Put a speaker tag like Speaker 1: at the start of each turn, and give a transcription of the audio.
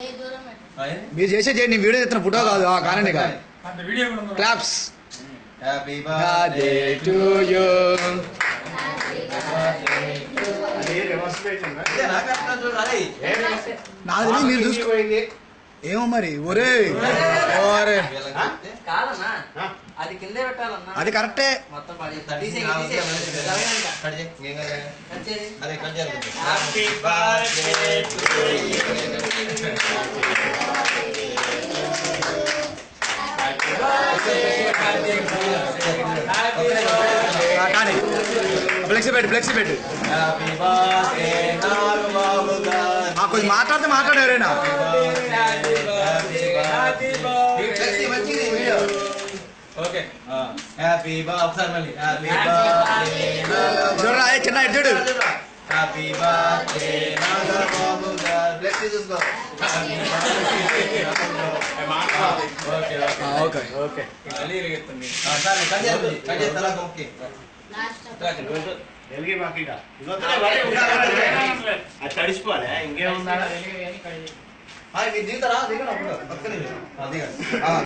Speaker 1: మీరు చేసే చేయండి నేను వీడియో చేస్తున్న ఫోటో కాదు ఆ, కానండి ఇక
Speaker 2: అంటే వీడియో కూడా ఉందా?
Speaker 1: Claps
Speaker 3: happy
Speaker 1: birthday to you నాది తెలియదు, మీరు చూసుకో ఏమో మరి ఒరే ఒరే
Speaker 4: కాదన్నా అది కిందే పెట్టాలన్నా
Speaker 1: అది కరెక్టే
Speaker 4: మొత్తం పడి తీసేయి తీసేయి కట్ చేయి.
Speaker 3: అదే కట్ చేయాలి
Speaker 2: హ్యాపీ బర్త్డే
Speaker 1: ఆ, కానీ ఫ్లెక్సీ పెట్టు ఫ్లెక్సీ పెట్టు
Speaker 3: హ్యాపీ బర్త్డే నారు బాబు గారు
Speaker 1: ఆ, కొంచెం మాట్లాడితే మాట్లాడు ఎవరైనా
Speaker 3: ఫ్లెక్సీ మంచిది వీడియో ఓకే హ్యాపీ బర్త్డే ఒకసారి మళ్ళీ హ్యాపీ బర్త్డే
Speaker 1: చూడరా ఏ చిన్న ఇటు చూడు
Speaker 3: హ్యాపీ బర్త్డే నాగర్ బాబు గారు ఫ్లెక్సీ చూసుకో ఓకే
Speaker 1: ఆ, ఓకే
Speaker 3: ఓకే సరే కట్ చేయాలి కట్ చేసి తలా ఓకే
Speaker 5: అది తడిసిపోలే ఇంకేముందా
Speaker 3: మీరు దిగుతారా దిగండి అప్పుడు పక్కన దిగండి